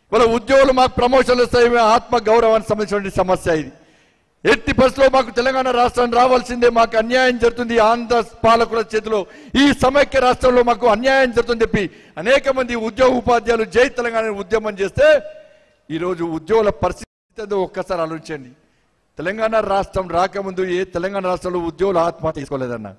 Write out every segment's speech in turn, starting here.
వాళ్ళ ఉద్యోగులు మాకు ప్రమోషన్లు వస్తాయి మీ ఆత్మ గౌరవానికి సంబంధించిన సమస్య ఇది ఎట్టి పరిస్థితిలో మాకు తెలంగాణ రాష్ట్రం రావాల్సిందే మాకు అన్యాయం జరుగుతుంది ఆంధ్ర పాలకుల చేతిలో ఈ సమైక్య రాష్ట్రంలో మాకు అన్యాయం జరుగుతుంది చెప్పి అనేక మంది ఉద్యోగ ఉపాధ్యాయులు జై తెలంగాణ ఉద్యమం చేస్తే ఈరోజు ఉద్యోగుల పరిస్థితి ఏదో ఒక్కసారి ఆలోచించండి తెలంగాణ రాష్ట్రం రాకముందు ఏ తెలంగాణ రాష్ట్రంలో ఉద్యోగులు ఆత్మహత్య చేసుకోలేదన్న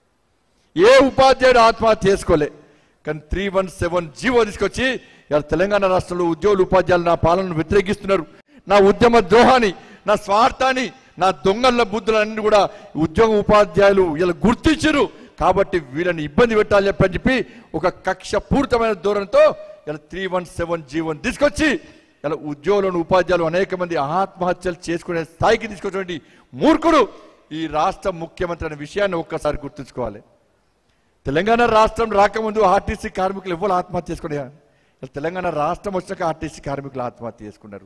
ఏ ఉపాధ్యాయుడు ఆత్మహత్య చేసుకోలే కానీ త్రీ వన్ సెవెన్ జీవో తీసుకొచ్చి ఇవాళ తెలంగాణ రాష్ట్రంలో ఉద్యోగులు ఉపాధ్యాయులు నా పాలనను వ్యతిరేకిస్తున్నారు నా ఉద్యమ ద్రోహాన్ని నా స్వార్థాన్ని నా దొంగల బుద్ధులన్నీ కూడా ఉద్యోగ ఉపాధ్యాయులు ఇలా గుర్తించరు కాబట్టి వీళ్ళని ఇబ్బంది పెట్టాలి చెప్పని చెప్పి ఒక కక్ష పూరితమైన ధోరణితో ఇలా త్రీ వన్ సెవెన్ జీవన్ తీసుకొచ్చి ఇలా ఉద్యోగులను ఉపాధ్యాయులు అనేక మంది ఆత్మహత్యలు చేసుకునే స్థాయికి తీసుకొచ్చినటువంటి మూర్ఖుడు ఈ రాష్ట్ర ముఖ్యమంత్రి అనే విషయాన్ని ఒక్కసారి గుర్తుంచుకోవాలి తెలంగాణ రాష్ట్రం రాకముందు ఆర్టీసీ కార్మికులు ఎవరు ఆత్మహత్య చేసుకున్నారు ఇలా తెలంగాణ రాష్ట్రం వచ్చాక ఆర్టీసీ కార్మికులు ఆత్మహత్య చేసుకున్నారు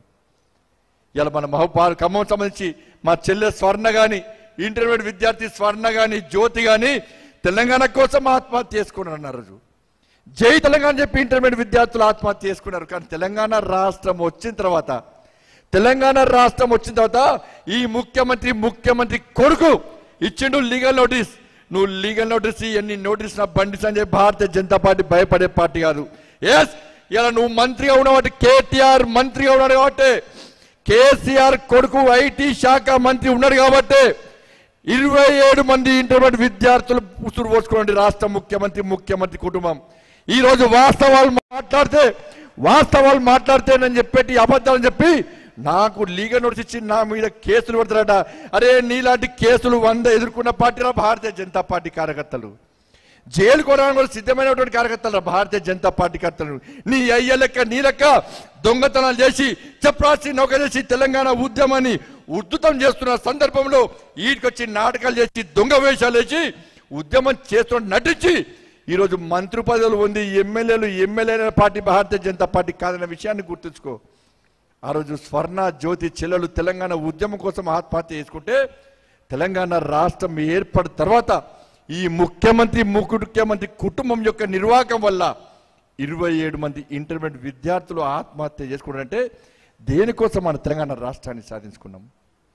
ఇలా మన మహబార్ ఖమ్మం సంబంధించి మా చెల్లె స్వర్ణ గాని ఇంటర్మీడియట్ విద్యార్థి స్వర్ణ గాని జ్యోతి గాని తెలంగాణ కోసం ఆత్మహత్య చేసుకున్నారు అన్నారు రోజు జై తెలంగాణ చెప్పి ఇంటర్మీడియట్ విద్యార్థులు ఆత్మహత్య చేసుకున్నారు కానీ తెలంగాణ రాష్ట్రం వచ్చిన తర్వాత తెలంగాణ రాష్ట్రం వచ్చిన తర్వాత ఈ ముఖ్యమంత్రి ముఖ్యమంత్రి కొడుకు ఇచ్చిండు లీగల్ నోటీస్ నువ్వు లీగల్ నోటీస్ ఎన్ని నోటీస్ నా బండి సంజయ్ భారతీయ జనతా పార్టీ భయపడే పార్టీ కాదు ఎస్ ఇలా నువ్వు మంత్రిగా ఉన్నావు కేటీఆర్ మంత్రిగా ఉన్నాడు కాబట్టి కేసీఆర్ కొడుకు ఐటీ శాఖ మంత్రి ఉన్నాడు కాబట్టి ఇరవై ఏడు మంది ఇంటర్మీడియట్ విద్యార్థులు ఉసురు పోసుకోండి రాష్ట్ర ముఖ్యమంత్రి ముఖ్యమంత్రి కుటుంబం ఈ రోజు వాస్తవాలు మాట్లాడితే వాస్తవాలు మాట్లాడితే నేను చెప్పేటి అబద్ధాలు చెప్పి నాకు లీగల్ నోటీస్ ఇచ్చి నా మీద కేసులు పెడతారట అరే నీలాంటి కేసులు వంద ఎదుర్కొన్న పార్టీరా భారతీయ జనతా పార్టీ కార్యకర్తలు జైలు కొనడానికి కూడా సిద్ధమైనటువంటి కార్యకర్తలు భారతీయ జనతా పార్టీ కర్తలు నీ అయ్య లెక్క నీ లెక్క దొంగతనాలు చేసి చప్రాసి నౌక చేసి తెలంగాణ ఉద్యమాన్ని ఉద్ధృతం చేస్తున్న సందర్భంలో ఈడికొచ్చి నాటకాలు చేసి దొంగ వేషాలు వేసి ఉద్యమం చేస్తున్న నటించి ఈరోజు మంత్రి పదవులు ఉంది ఎమ్మెల్యేలు MLA party Bharatiya Janata party కాదన్న విషయాన్ని గుర్తుంచుకో ఆ రోజు స్వర్ణ జ్యోతి చెల్లెలు తెలంగాణ ఉద్యమం కోసం ఆత్మహత్య చేసుకుంటే తెలంగాణ రాష్ట్రం ఏర్పడిన తర్వాత ఈ ముఖ్యమంత్రి ముఖ్యమంత్రి కుటుంబం యొక్క నిర్వాహకం వల్ల ఇరవై ఏడు మంది ఇంటర్మీడియట్ విద్యార్థులు ఆత్మహత్య చేసుకున్నారంటే దేనికోసం మన తెలంగాణ రాష్ట్రాన్ని సాధించుకున్నాం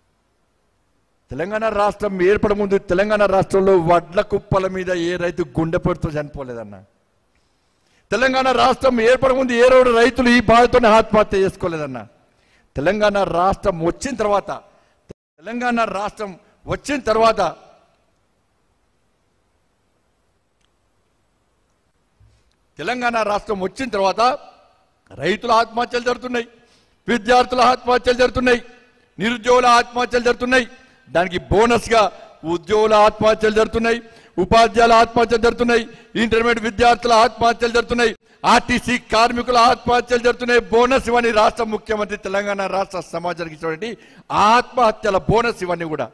తెలంగాణ రాష్ట్రం ఏర్పడ ముందు తెలంగాణ రాష్ట్రంలో వడ్ల కుప్పల మీద ఏ రైతు గుండెపోటుతో చనిపోలేదన్న తెలంగాణ రాష్ట్రం ఏర్పడ ముందు ఏ రోజు రైతులు ఈ బాధతోనే ఆత్మహత్య చేసుకోలేదన్న తెలంగాణ రాష్ట్రం వచ్చిన తర్వాత తెలంగాణ రాష్ట్రం వచ్చిన తర్వాత తెలంగాణ రాష్ట్రం వచ్చిన తర్వాత రైతుల ఆత్మహత్యలు జరుగుతున్నాయి విద్యార్థుల ఆత్మహత్యలు జరుగుతున్నాయి నిరుద్యోగుల ఆత్మహత్యలు జరుగుతున్నాయి దానికి బోనస్ గా ఉద్యోగుల ఆత్మహత్యలు జరుగుతున్నాయి ఉపాధ్యాయుల ఆత్మహత్యలు జరుగుతున్నాయి ఇంటర్మీడియట్ విద్యార్థుల ఆత్మహత్యలు జరుగుతున్నాయి ఆర్టీసీ కార్మికుల ఆత్మహత్యలు జరుగుతున్నాయి బోనస్ ఇవన్నీ రాష్ట్ర ముఖ్యమంత్రి తెలంగాణ రాష్ట్ర సమాజానికి ఇచ్చినటువంటి ఆత్మహత్యల బోనస్ ఇవన్నీ కూడా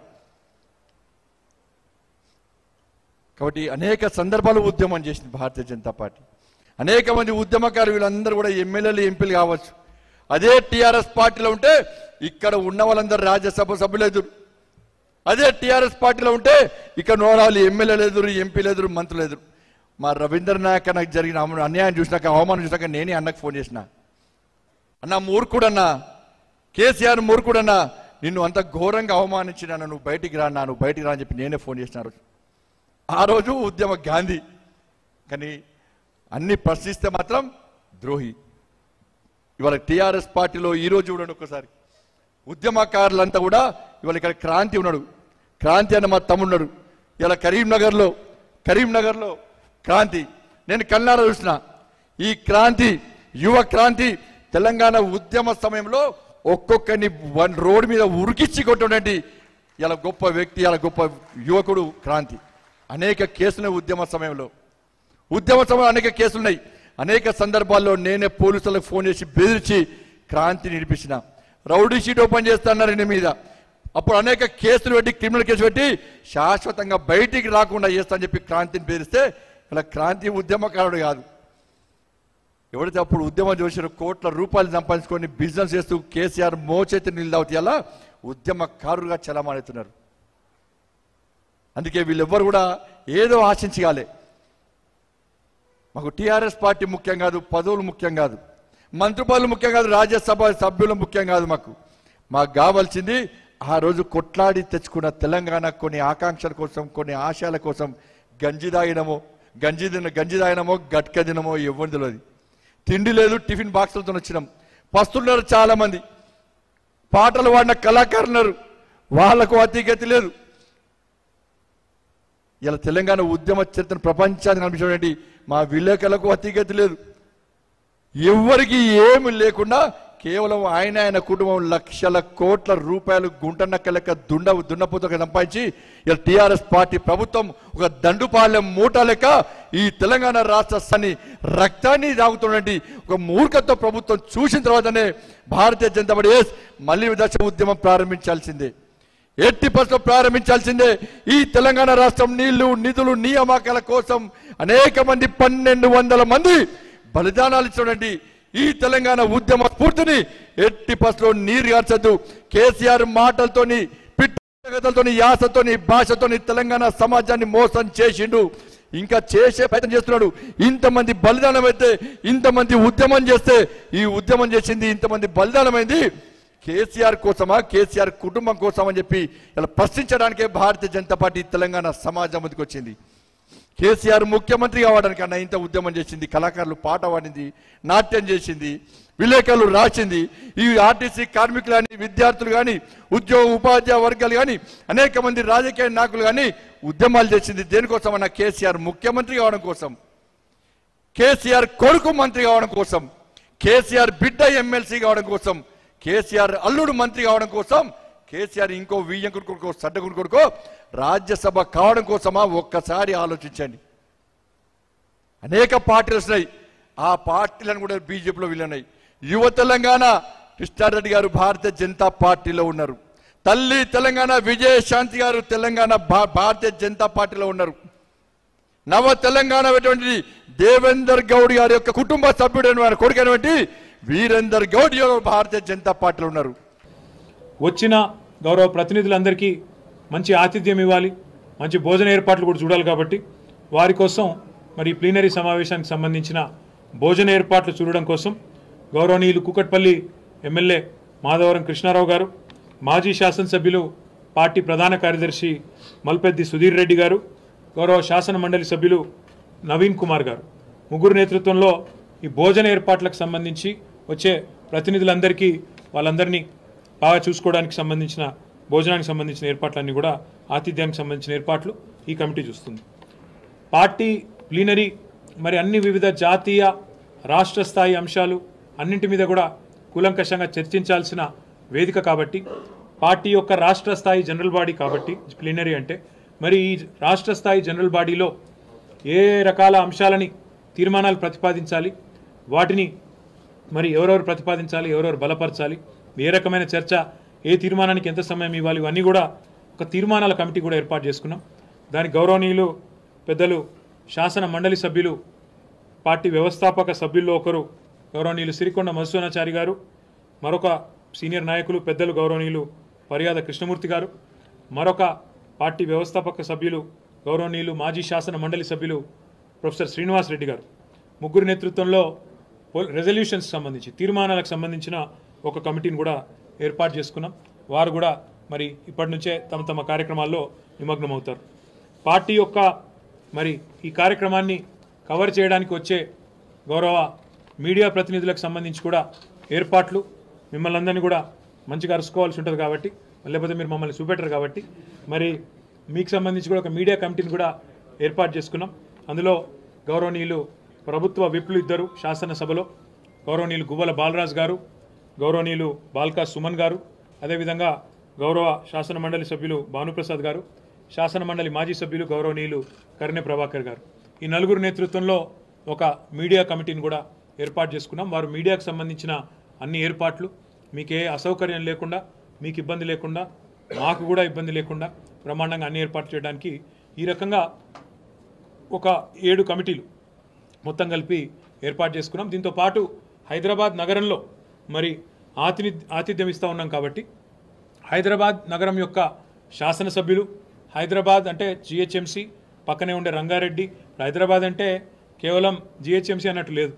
కాబట్టి అనేక సందర్భాలు ఉద్యమం చేసింది భారతీయ జనతా పార్టీ అనేక మంది ఉద్యమకారులు వీళ్ళందరూ కూడా ఎమ్మెల్యేలు ఎంపీలు కావచ్చు అదే టిఆర్ఎస్ పార్టీలో ఉంటే ఇక్కడ ఉన్న వాళ్ళందరూ రాజ్యసభ సభ్యులు ఎదురు అదే టిఆర్ఎస్ పార్టీలో ఉంటే ఇక్కడ నోరాలు ఎమ్మెల్యేలు ఎదురు ఎంపీలు ఎదురు మంత్రులు ఎదురు మా రవీంద్ర నాయక్ నాకు జరిగిన అమ- అన్యాయం చూసినాక అవమానం చూసినాక నేనే అన్నకు ఫోన్ చేసిన అన్న మూర్ఖుడన్నా కేసీఆర్ మూర్ఖుడన్నా నిన్ను అంత ఘోరంగా అవమానించిన నువ్వు బయటికి రా అన్నా, నువ్వు బయటికి రా అని చెప్పి నేనే ఫోన్ చేసిన ఆ రోజు ఆ రోజు ఉద్యమ గాంధీ కానీ అన్ని ప్రశ్నిస్తే మాత్రం ద్రోహి ఇవాళ టిఆర్ఎస్ పార్టీలో ఈ రోజు చూడండి ఒక్కసారి ఉద్యమకారులంతా కూడా ఇవాళ ఇక్కడ క్రాంతి ఉన్నాడు క్రాంతి అన్న మా తమ్మున్నాడు ఇలా కరీంనగర్లో కరీంనగర్లో క్రాంతి నేను కన్నారా చూసిన ఈ క్రాంతి యువ క్రాంతి తెలంగాణ ఉద్యమ సమయంలో ఒక్కొక్కరిని వన్ రోడ్డు మీద ఉరికిచ్చి కొట్టినటువంటి ఇలా గొప్ప వ్యక్తి ఇలా గొప్ప యువకుడు క్రాంతి అనేక కేసులు ఉద్యమ సమయంలో ఉద్యమ సమయంలో అనేక కేసులు ఉన్నాయి అనేక సందర్భాల్లో నేనే పోలీసులకు ఫోన్ చేసి బెదిరించి క్రాంతి నిడిపించిన రౌడీ షీట్ ఓపెన్ చేస్తున్నారు ఈయన మీద అప్పుడు అనేక కేసులు పెట్టి క్రిమినల్ కేసు పెట్టి శాశ్వతంగా బయటికి రాకుండా చేస్తా అని చెప్పి క్రాంతిని బెదిరిస్తే ఇలా క్రాంతి ఉద్యమకారుడు కాదు ఎవరైతే అప్పుడు ఉద్యమం చేసిన కోట్ల రూపాయలు సంపాదించుకొని బిజినెస్ చేస్తూ కేసీఆర్ మోచేతి నిలదవుతాయి అలా ఉద్యమకారులుగా చలమాడుతున్నారు అందుకే వీళ్ళెవ్వరు కూడా ఏదో ఆశించగాలే మాకు టీఆర్ఎస్ పార్టీ ముఖ్యం కాదు పదవులు ముఖ్యం కాదు మంత్రి పదవులు ముఖ్యం కాదు రాజ్యసభ సభ్యులు ముఖ్యం కాదు మాకు మాకు కావాల్సింది ఆ రోజు కొట్లాడి తెచ్చుకున్న తెలంగాణ కొన్ని ఆకాంక్షల కోసం కొన్ని ఆశయాల కోసం గంజి తాగినమో గంజి తిన గంజి తాగినమో గట్క తినమో ఇవ్వని తెలియదు తిండి లేదు టిఫిన్ బాక్సులతో వచ్చినాం పస్తున్నారు చాలా మంది పాటలు పాడిన కళాకారులు ఉన్నారు. వాళ్లకు అతిగతి లేదు ఇలా తెలంగాణ ఉద్యమ చరిత్ర ప్రపంచానికి కనిపించండి మా విలేకరులకు అతిగతి లేదు ఎవరికి ఏమి లేకుండా కేవలం ఆయన ఆయన కుటుంబం లక్షల కోట్ల రూపాయలు గుంటనక్క లెక్క దుండ దున్నపోతగా సంపాదించి ఇలా టీఆర్ఎస్ పార్టీ ప్రభుత్వం ఒక దండుపాలెం మూట లెక్క ఈ తెలంగాణ రాష్ట్ర సన్ని రక్తాన్ని తాగుతున్నటువంటి ఒక మూర్ఖత్వ ప్రభుత్వం చూసిన తర్వాతనే భారతీయ జనతా పార్టీ ఎస్ మళ్ళీ దశ ఉద్యమం ప్రారంభించాల్సిందే ఎట్టి పరిస్థితుల్లో ప్రారంభించాల్సిందే ఈ తెలంగాణ రాష్ట్రం నీళ్లు నిధులు నియామకాల కోసం అనేక మంది పన్నెండు వందల మంది బలిదానాలు ఇచ్చినటువంటి ఈ తెలంగాణ ఉద్యమ స్ఫూర్తిని ఎట్టి పరిస్థితుల్లో నీరు గార్చద్దు కేసీఆర్ మాటలతోని పిట్టగతలతోని యాసతోని భాషతోని తెలంగాణ సమాజాన్ని మోసం చేసిండు ఇంకా చేసే ప్రయత్నం చేస్తున్నాడు ఇంతమంది బలిదానం అయితే ఇంతమంది ఉద్యమం చేస్తే ఈ ఉద్యమం చేసింది ఇంతమంది బలిదానమైంది కేసీఆర్ కోసమా కేసీఆర్ కుటుంబం కోసం అని చెప్పి ఇలా ప్రశ్నించడానికే భారతీయ జనతా పార్టీ తెలంగాణ సమాజం ముందుకు వచ్చింది కేసీఆర్ ముఖ్యమంత్రి కావడానికి అన్న ఇంత ఉద్యమం చేసింది కళాకారులు పాట పాడింది నాట్యం చేసింది విలేకరులు రాసింది ఈ ఆర్టీసీ కార్మికులు కానీ విద్యార్థులు కానీ ఉద్యోగ ఉపాధ్యాయ వర్గాలు కానీ అనేక మంది రాజకీయ నాయకులు కానీ ఉద్యమాలు చేసింది దేనికోసం అన్న కేసీఆర్ ముఖ్యమంత్రి కావడం కోసం కేసీఆర్ కొడుకు మంత్రి కావడం కోసం కేసీఆర్ బిడ్డ ఎమ్మెల్సీ కావడం కోసం కేసీఆర్ అల్లుడు మంత్రి కావడం కోసం కేసీఆర్ ఇంకో వియ్యంకుడు కొడుకో సడ్డగుడు కొడుకో రాజ్యసభ కావడం కోసమా ఒక్కసారి ఆలోచించండి అనేక పార్టీలు వస్తున్నాయి ఆ పార్టీలను కూడా బీజేపీలో వీళ్ళన్నాయి యువ తెలంగాణ కృష్ణారెడ్డి గారు భారతీయ జనతా పార్టీలో ఉన్నారు తల్లి తెలంగాణ విజయశాంతి గారు తెలంగాణ భా- భారతీయ జనతా పార్టీలో ఉన్నారు నవ తెలంగాణ అటువంటి దేవేందర్ గౌడ్ గారి యొక్క కుటుంబ సభ్యుడైన వారి కొడుకైనటువంటి వీరేందర్ గౌడ్ యొక్క భారతీయ జనతా పార్టీలో ఉన్నారు వచ్చిన గౌరవ ప్రతినిధులందరికీ మంచి ఆతిథ్యం ఇవ్వాలి మంచి భోజన ఏర్పాట్లు కూడా చూడాలి కాబట్టి వారి కోసం మరి ఈ ప్లీనరీ సమావేశానికి సంబంధించిన భోజన ఏర్పాట్లు చూడడం కోసం గౌరవనీయులు కుకట్పల్లి ఎమ్మెల్యే మాధవరం కృష్ణారావు గారు మాజీ శాసనసభ్యులు పార్టీ ప్రధాన కార్యదర్శి మల్పెద్ది సుధీర్ రెడ్డి గారు గౌరవ శాసన మండలి సభ్యులు నవీన్ కుమార్ గారు ముగ్గురు నేతృత్వంలో ఈ భోజన ఏర్పాట్లకు సంబంధించి వచ్చే ప్రతినిధులందరికీ వాళ్ళందరినీ బాగా చూసుకోవడానికి సంబంధించిన భోజనానికి సంబంధించిన ఏర్పాట్లన్నీ కూడా ఆతిథ్యానికి సంబంధించిన ఏర్పాట్లు ఈ కమిటీ చూస్తుంది పార్టీ ప్లీనరీ మరి అన్ని వివిధ జాతీయ రాష్ట్ర స్థాయి అంశాలు అన్నింటి మీద కూడా కూలంకషంగా చర్చించాల్సిన వేదిక కాబట్టి పార్టీ యొక్క రాష్ట్ర స్థాయి జనరల్ బాడీ కాబట్టి ప్లీనరీ అంటే మరి ఈ రాష్ట్ర స్థాయి జనరల్ బాడీలో ఏ రకాల అంశాలని తీర్మానాలు ప్రతిపాదించాలి వాటిని మరి ఎవరెవరు ప్రతిపాదించాలి ఎవరెవరు బలపరచాలి ఏ రకమైన చర్చ ఏ తీర్మానానికి ఎంత సమయం ఇవ్వాలి ఇవన్నీ కూడా ఒక తీర్మానాల కమిటీ కూడా ఏర్పాటు చేసుకున్నాం దాని గౌరవనీయులు పెద్దలు శాసన మండలి సభ్యులు పార్టీ వ్యవస్థాపక సభ్యుల్లో ఒకరు గౌరవనీయులు సిరికొండ మధుసూనాచారి గారు మరొక సీనియర్ నాయకులు పెద్దలు గౌరవనీయులు పర్యాద కృష్ణమూర్తి గారు మరొక పార్టీ వ్యవస్థాపక సభ్యులు గౌరవనీయులు మాజీ శాసన మండలి సభ్యులు ప్రొఫెసర్ శ్రీనివాస్ రెడ్డి గారు ముగ్గురు నేతృత్వంలో రెజల్యూషన్స్ సంబంధించి తీర్మానాలకు సంబంధించిన ఒక కమిటీని కూడా ఏర్పాటు చేసుకున్నాం వారు కూడా మరి ఇప్పటి నుంచే తమ తమ కార్యక్రమాల్లో నిమగ్నమవుతారు పార్టీ యొక్క మరి ఈ కార్యక్రమాన్ని కవర్ చేయడానికి వచ్చే గౌరవ మీడియా ప్రతినిధులకు సంబంధించి కూడా ఏర్పాట్లు మిమ్మల్ని అందరినీ కూడా మంచిగా అరుసుకోవాల్సి ఉంటుంది కాబట్టి లేకపోతే మీరు మమ్మల్ని చూపెట్టరు కాబట్టి మరి మీకు సంబంధించి కూడా ఒక మీడియా కమిటీని కూడా ఏర్పాటు చేసుకున్నాం అందులో గౌరవనీయులు ప్రభుత్వ విప్లు ఇద్దరు శాసనసభలో గౌరవనీయులు గువ్వల బాలరాజ్ గారు గౌరవనీయులు బాల్కా సుమన్ గారు అదేవిధంగా గౌరవ శాసన మండలి సభ్యులు భానుప్రసాద్ గారు శాసన మండలి మాజీ సభ్యులు గౌరవనీయులు కర్ణె ప్రభాకర్ గారు ఈ నలుగురు నేతృత్వంలో ఒక మీడియా కమిటీని కూడా ఏర్పాటు చేసుకున్నాం వారు మీడియాకు సంబంధించిన అన్ని ఏర్పాట్లు మీకు ఏ అసౌకర్యం లేకుండా మీకు ఇబ్బంది లేకుండా మాకు కూడా ఇబ్బంది లేకుండా బ్రహ్మాండంగా అన్ని ఏర్పాటు చేయడానికి ఈ రకంగా ఒక ఏడు కమిటీలు మొత్తం కలిపి ఏర్పాటు చేసుకున్నాం దీంతో పాటు హైదరాబాద్ నగరంలో మరి ఆతిథి ఆతిథ్యం ఇస్తూ ఉన్నాం కాబట్టి హైదరాబాద్ నగరం యొక్క శాసనసభ్యులు హైదరాబాద్ అంటే జిహెచ్ఎంసి పక్కనే ఉండే రంగారెడ్డి హైదరాబాద్ అంటే కేవలం జిహెచ్ఎంసి అన్నట్టు లేదు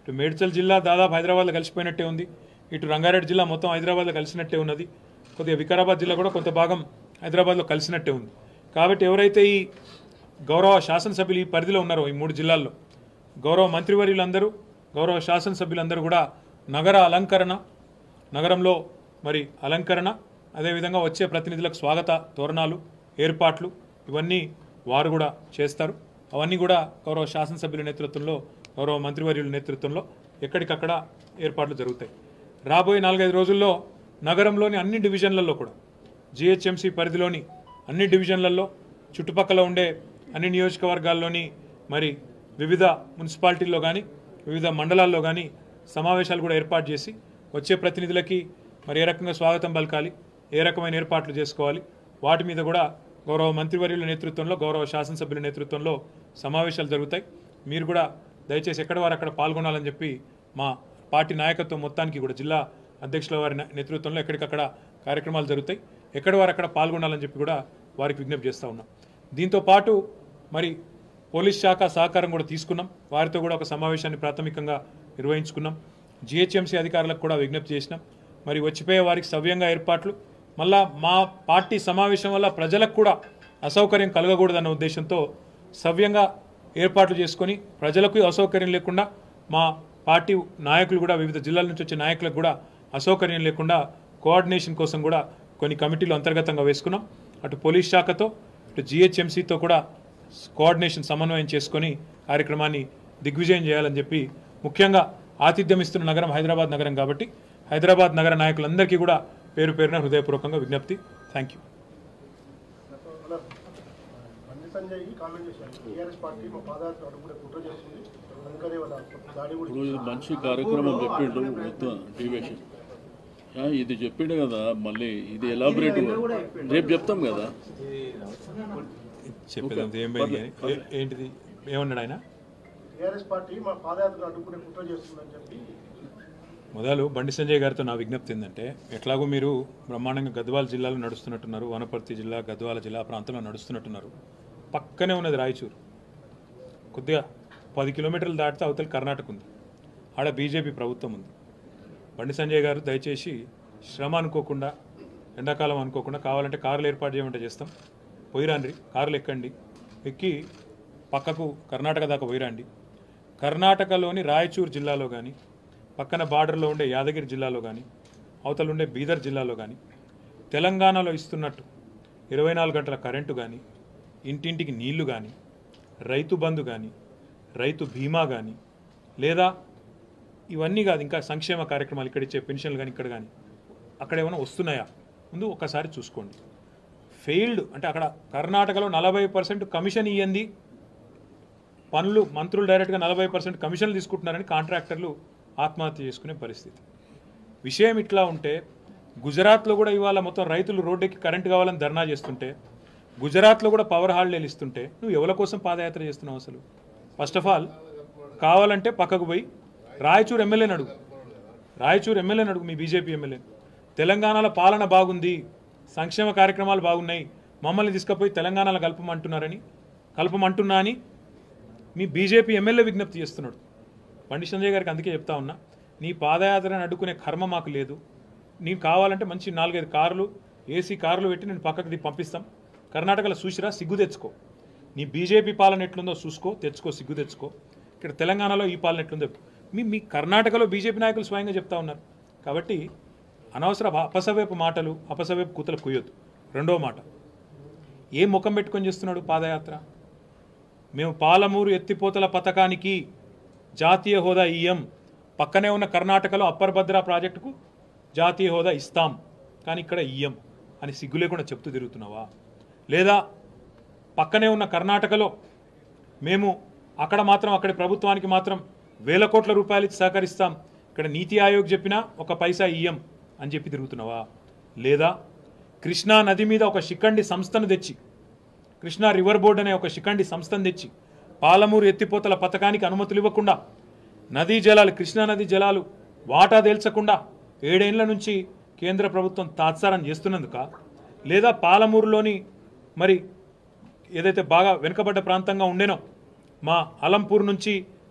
ఇటు మేడ్చల్ జిల్లా దాదాపు హైదరాబాద్లో కలిసిపోయినట్టే ఉంది ఇటు రంగారెడ్డి జిల్లా మొత్తం హైదరాబాద్లో కలిసినట్టే ఉన్నది కొద్దిగా వికారాబాద్ జిల్లా కూడా కొంత భాగం హైదరాబాద్లో కలిసినట్టే ఉంది కాబట్టి ఎవరైతే ఈ గౌరవ శాసనసభ్యులు ఈ పరిధిలో ఉన్నారో ఈ మూడు జిల్లాల్లో గౌరవ మంత్రివర్యులందరూ గౌరవ శాసనసభ్యులందరూ కూడా నగర అలంకరణ నగరంలో మరి అలంకరణ అదేవిధంగా వచ్చే ప్రతినిధులకు స్వాగత తోరణాలు ఏర్పాట్లు ఇవన్నీ వారు కూడా చేస్తారు అవన్నీ కూడా గౌరవ శాసనసభ్యుల నేతృత్వంలో గౌరవ మంత్రివర్యుల నేతృత్వంలో ఎక్కడికక్కడ ఏర్పాట్లు జరుగుతాయి రాబోయే నాలుగైదు రోజుల్లో నగరంలోని అన్ని డివిజన్లలో కూడా జిహెచ్ఎంసీ పరిధిలోని అన్ని డివిజన్లలో చుట్టుపక్కల ఉండే అన్ని నియోజకవర్గాల్లోని మరి వివిధ మున్సిపాలిటీల్లో కానీ వివిధ మండలాల్లో కానీ సమావేశాలు కూడా ఏర్పాటు చేసి వచ్చే ప్రతినిధులకి మరి ఏ రకంగా స్వాగతం పలకాలి ఏ రకమైన ఏర్పాట్లు చేసుకోవాలి వాటి మీద కూడా గౌరవ మంత్రివర్యుల నేతృత్వంలో గౌరవ శాసనసభ్యుల నేతృత్వంలో సమావేశాలు జరుగుతాయి మీరు కూడా దయచేసి ఎక్కడ వారు అక్కడ పాల్గొనాలని చెప్పి మా పార్టీ నాయకత్వం మొత్తానికి కూడా జిల్లా అధ్యక్షుల వారి నే- నేతృత్వంలో ఎక్కడికక్కడ కార్యక్రమాలు జరుగుతాయి ఎక్కడ వారు అక్కడ పాల్గొనాలని చెప్పి కూడా వారికి విజ్ఞప్తి చేస్తూ ఉన్నాం దీంతో పాటు మరి పోలీస్ శాఖ సహకారం కూడా తీసుకున్నాం వారితో కూడా ఒక సమావేశాన్ని ప్రాథమికంగా నిర్వహించుకున్నాం జిహెచ్ఎంసీ అధికారులకు కూడా విజ్ఞప్తి చేసినాం మరి వచ్చిపోయే వారికి సవ్యంగా ఏర్పాట్లు మళ్ళా మా పార్టీ సమావేశం వల్ల ప్రజలకు కూడా అసౌకర్యం కలగకూడదన్న ఉద్దేశంతో సవ్యంగా ఏర్పాట్లు చేసుకొని ప్రజలకు అసౌకర్యం లేకుండా మా పార్టీ నాయకులు కూడా వివిధ జిల్లాల నుంచి వచ్చే నాయకులకు కూడా అసౌకర్యం లేకుండా కోఆర్డినేషన్ కోసం కూడా కొన్ని కమిటీలు అంతర్గతంగా వేసుకున్నాం అటు పోలీస్ శాఖతో ఇటు జిహెచ్ఎంసీతో కూడా కోఆర్డినేషన్ సమన్వయం చేసుకొని కార్యక్రమాన్ని దిగ్విజయం చేయాలని చెప్పి ముఖ్యంగా ఆతిథ్యం ఇస్తున్న నగరం హైదరాబాద్ నగరం కాబట్టి హైదరాబాద్ నగర నాయకులందరికీ కూడా పేరు పేరున హృదయపూర్వకంగా విజ్ఞప్తి థ్యాంక్ యూ అలా బండి సంజయ్ కామెంట్ చేశారు టీఆర్ఎస్ పార్టీ మా పాదయాత్ర అడుగునే కుట్ర చేస్తుంది అందుకనే వాళ్ళ దాడి కూడా ఇప్పుడు ఇది మంచి కార్యక్రమం చెప్పిండు మొత్తం టీవీఎస్ ఇది చెప్పిండు కదా మళ్ళీ ఇది ఎలాబరేట్ రేపు చెప్తాం కదా చెప్పేదంత ఏం పోయింది కానీ. ఏ- ఏంటిది ఏమన్నాడు ఆయన టీఆర్ఎస్ పార్టీ మా పాదయాత్ర అడ్డుకునే కుట్ర చేస్తుందని చెప్పి మొదలు బండి సంజయ్ గారితో నా విజ్ఞప్తి ఏంటంటే ఎట్లాగో మీరు బ్రహ్మాండంగా గద్వాల జిల్లాలో నడుస్తున్నట్టున్నారు వనపర్తి జిల్లా గద్వాల జిల్లా ప్రాంతంలో నడుస్తున్నట్టున్నారు పక్కనే ఉన్నది రాయచూరు కొద్దిగా పది కిలోమీటర్లు దాటితే అవతల కర్ణాటక ఉంది ఆడ బీజేపీ ప్రభుత్వం ఉంది బండి సంజయ్ గారు దయచేసి శ్రమ అనుకోకుండా ఎండాకాలం అనుకోకుండా కావాలంటే కార్లు ఏర్పాటు చేయమంటే చేస్తాం పోయిరాండ్రి కార్లు ఎక్కండి ఎక్కి పక్కకు కర్ణాటక దాకా పోయిరాండి కర్ణాటకలోని రాయచూరు జిల్లాలో కానీ పక్కన బార్డర్లో ఉండే యాదగిరి జిల్లాలో కానీ అవతల ఉండే బీదర్ జిల్లాలో కానీ తెలంగాణలో ఇస్తున్నట్టు ఇరవై నాలుగు గంటల కరెంటు కానీ ఇంటింటికి నీళ్లు కానీ రైతు బంధు కానీ రైతు బీమా కానీ లేదా ఇవన్నీ కాదు ఇంకా సంక్షేమ కార్యక్రమాలు ఇక్కడ ఇచ్చే పెన్షన్లు కానీ ఇక్కడ కానీ అక్కడ ఏమైనా వస్తున్నాయా ముందు ఒక్కసారి చూసుకోండి ఫెయిల్డ్ అంటే అక్కడ కర్ణాటకలో నలభై పర్సెంట్ కమిషన్ ఇయ్యంది పనులు మంత్రులు డైరెక్ట్గా నలభై పర్సెంట్ కమిషన్లు తీసుకుంటున్నారని కాంట్రాక్టర్లు ఆత్మహత్య చేసుకునే పరిస్థితి విషయం ఇట్లా ఉంటే గుజరాత్లో కూడా ఇవాళ మొత్తం రైతులు రోడ్డెక్కి కరెంటు కావాలని ధర్నా చేస్తుంటే గుజరాత్లో కూడా పవర్ హాలిడేలు ఇస్తుంటే నువ్వు ఎవరి కోసం పాదయాత్ర చేస్తున్నావు అసలు ఫస్ట్ ఆఫ్ ఆల్ కావాలంటే పక్కకు పోయి రాయచూరు ఎమ్మెల్యేని అడుగు రాయచూరు ఎమ్మెల్యేని అడుగు మీ బీజేపీ ఎమ్మెల్యే తెలంగాణలో పాలన బాగుంది సంక్షేమ కార్యక్రమాలు బాగున్నాయి మమ్మల్ని తీసుకుపోయి తెలంగాణలో కలపమంటున్నారని కలపమంటున్నా అని మీ బీజేపీ ఎమ్మెల్యే విజ్ఞప్తి చేస్తున్నాడు బండి సంజయ్ గారికి అందుకే చెప్తా ఉన్నా నీ పాదయాత్రను అడ్డుకునే కర్మ మాకు లేదు నీకు కావాలంటే మంచి నాలుగైదు కార్లు ఏసీ కార్లు పెట్టి నేను పక్కకి ది పంపిస్తాం కర్ణాటకలో చూసిరా సిగ్గు తెచ్చుకో నీ బీజేపీ పాలన ఎట్లుందో చూసుకో తెచ్చుకో సిగ్గు తెచ్చుకో ఇక్కడ తెలంగాణలో ఈ పాలన ఎట్లుందో మీ మీ కర్ణాటకలో బీజేపీ నాయకులు స్వయంగా చెప్తా ఉన్నారు కాబట్టి అనవసర అపసవేపు మాటలు అపసవేపు కూతలు కుయ్యొద్దు రెండో మాట ఏ ముఖం పెట్టుకొని చేస్తున్నాడు పాదయాత్ర మేము పాలమూరు ఎత్తిపోతల పథకానికి జాతీయ హోదా ఇయ్యం పక్కనే ఉన్న కర్ణాటకలో అప్పర్ భద్రా ప్రాజెక్టుకు జాతీయ హోదా ఇస్తాం కానీ ఇక్కడ ఇయ్యం అని సిగ్గు లేకుండా చెప్తూ తిరుగుతున్నావా లేదా పక్కనే ఉన్న కర్ణాటకలో మేము అక్కడ మాత్రం అక్కడి ప్రభుత్వానికి మాత్రం వేల కోట్ల రూపాయలు ఇచ్చి సహకరిస్తాం ఇక్కడ నీతి ఆయోగ్ చెప్పినా ఒక పైసా ఇయ్యం అని చెప్పి తిరుగుతున్నావా లేదా కృష్ణా నది మీద ఒక శిఖండి సంస్థను తెచ్చి కృష్ణా రివర్ బోర్డ్ అనే ఒక శిఖండి సంస్థను తెచ్చి పాలమూరు ఎత్తిపోతల పథకానికి అనుమతులు ఇవ్వకుండా నదీ జలాలు కృష్ణా నది జలాలు వాటా తేల్చకుండా ఏడేళ్ల నుంచి కేంద్ర ప్రభుత్వం తాత్సారం చేస్తున్నందుక లేదా పాలమూరులోని మరి ఏదైతే బాగా వెనుకబడ్డ ప్రాంతంగా ఉండేనో మా అలంపూర్ నుంచి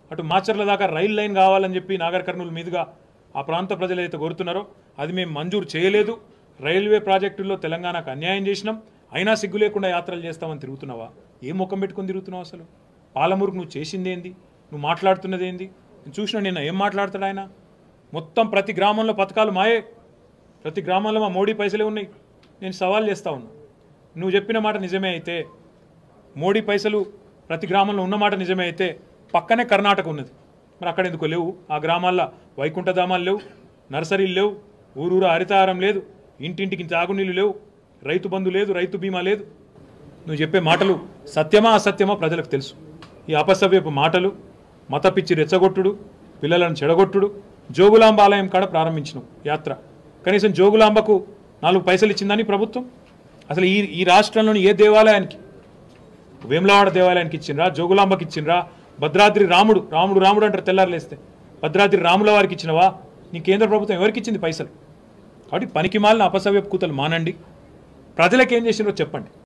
అటు మాచర్ల దాకా రైల్ లైన్ కావాలని చెప్పి నాగర్ కర్నూలు మీదుగా ఆ ప్రాంత ప్రజలు అయితే కోరుతున్నారో అది మేము మంజూరు చేయలేదు రైల్వే ప్రాజెక్టుల్లో తెలంగాణకు అన్యాయం చేసినాం అయినా సిగ్గు లేకుండా యాత్రలు చేస్తామని తిరుగుతున్నావా ఏ ముఖం పెట్టుకొని తిరుగుతున్నావు అసలు పాలమూరుకు నువ్వు చేసింది ఏంది నువ్వు మాట్లాడుతున్నది ఏంది నేను చూసిన నిన్న ఏం మాట్లాడతాడు ఆయన మొత్తం ప్రతి గ్రామంలో పథకాలు మాయే ప్రతి గ్రామంలో మా మోడీ పైసలే ఉన్నాయి నేను సవాల్ చేస్తా ఉన్నా నువ్వు చెప్పిన మాట నిజమే అయితే మోడీ పైసలు ప్రతి గ్రామంలో ఉన్న మాట నిజమే అయితే పక్కనే కర్ణాటక ఉన్నది మరి అక్కడ ఎందుకు లేవు ఆ గ్రామాల్లో వైకుంఠధామాలు లేవు నర్సరీలు లేవు ఊరూరు హరితహారం లేదు ఇంటింటికి తాగునీళ్ళు లేవు రైతు బంధు లేదు రైతు బీమా లేదు నువ్వు చెప్పే మాటలు సత్యమా అసత్యమా ప్రజలకు తెలుసు ఈ అపసవ్యపు మాటలు మత పిచ్చి రెచ్చగొట్టుడు పిల్లలను చెడగొట్టుడు జోగులాంబ ఆలయం కాడ ప్రారంభించినాం యాత్ర కనీసం జోగులాంబకు నాలుగు పైసలు ఇచ్చిందని ప్రభుత్వం అసలు ఈ ఈ రాష్ట్రంలోని ఏ దేవాలయానికి వేములవాడ దేవాలయానికి ఇచ్చిండ్రా జోగులాంబకి ఇచ్చిండ్రా భద్రాద్రి రాముడు రాముడు రాముడు అంటారు తెల్లారులేస్తే భద్రాద్రి రాముల వారికి ఇచ్చినవా నీ కేంద్ర ప్రభుత్వం ఎవరికి ఇచ్చింది పైసలు కాబట్టి పనికి మాలిన అపసవ్యపు కూతలు మానండి ప్రజలకు ఏం చేసినో చెప్పండి